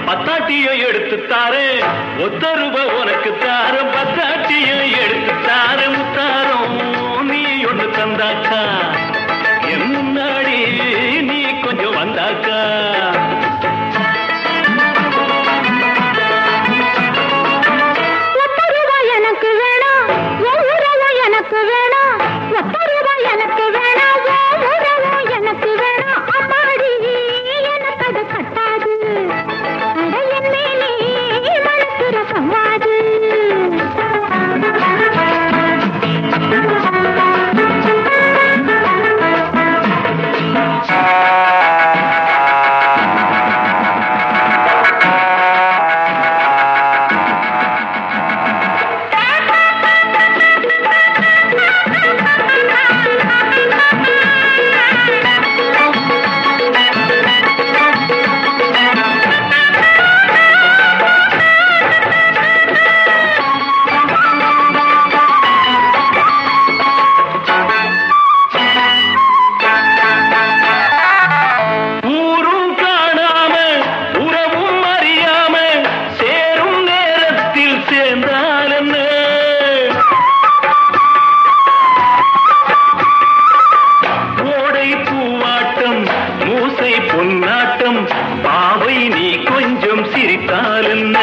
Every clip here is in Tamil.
பத்தாட்டியை எடுத்து தாரே ஒத்த ரூபா உனக்கு தாரம் பத்தாட்டியை எடுத்து தாரே முத்தாரம் நீ ஒண்ணு தந்தாக்கா என் முன்னாடி நீ கொஞ்சம் வந்தாக்கா ஒத்த ரூபாய் எனக்கு வேணாம் உன் உறவு எனக்கு வேணாம் ஒத்த ரூபாய் எனக்கு வேணாம் உன் உறவு எனக்கு வேணாம் அம்மாடி எனக்கு அது கட்டாது அட என் மேலே மனசுற சம்வாது ஊரும் காணாம உறவும் அறியாம சேரும் நேரத்தில் சேர்ந்தால் என்ன கோடை பூவாட்டம் மூசை பொன்னாட்டம் பாவை நீ கொஞ்சம் சிரித்தால் என்ன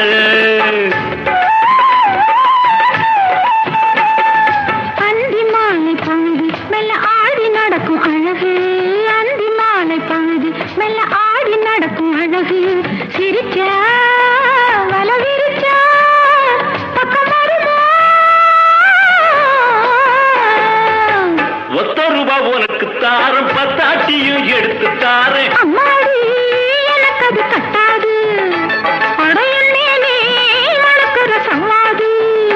அந்தி மாலை பொழுது மெல்ல ஆடி நடக்கும் அழகு அந்தி மாலை பொழுது மெல்ல ஆடி நடக்கும் அழகு சிரிச்சா வல விரிச்சா பக்கம் வருமா ஒத்த ரூபா உனக்கு தாரம் பத்தாட்டியும் எடுத்து தாரேன் அம்மாடி எனக்கு அது கட்டாது அடையன் மேலே மணக்கிற சவாது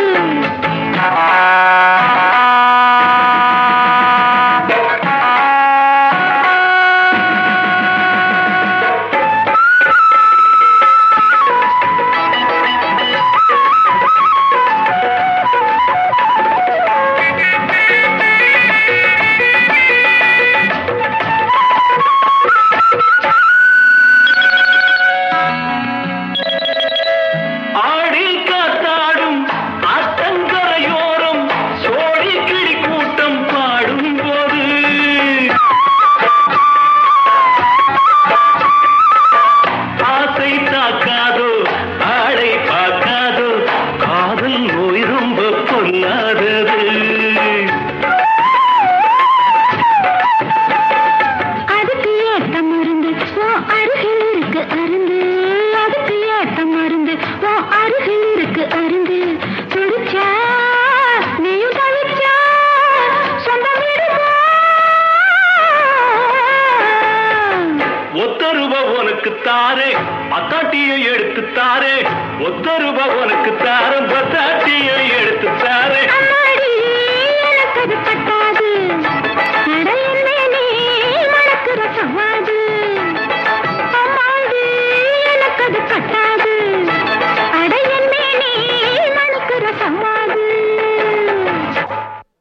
ஆடி காத்தாடும் ஆத்தங்கரையோரம் சோழி கிளி கூட்டம் பாடும் போது ஆசை தாக்காதோ ஆளை பார்க்காதோ காதல் நோய் ரொம்ப பொல்லாதது அதுக்கு ஏத்த மருந்து உன் அருகில் இருக்கு அருந்து அதுக்கு ஏத்த மருந்து உன் அருகில் இருக்கு அருந்து துடிச்சா நீயும் தவிச்சா சொந்தம் விடுமா ஒத்த ரூபா உனக்கு தாரே பத்தாட்டியை எடுத்து தாரே ஒத்த ரூபா உனக்கு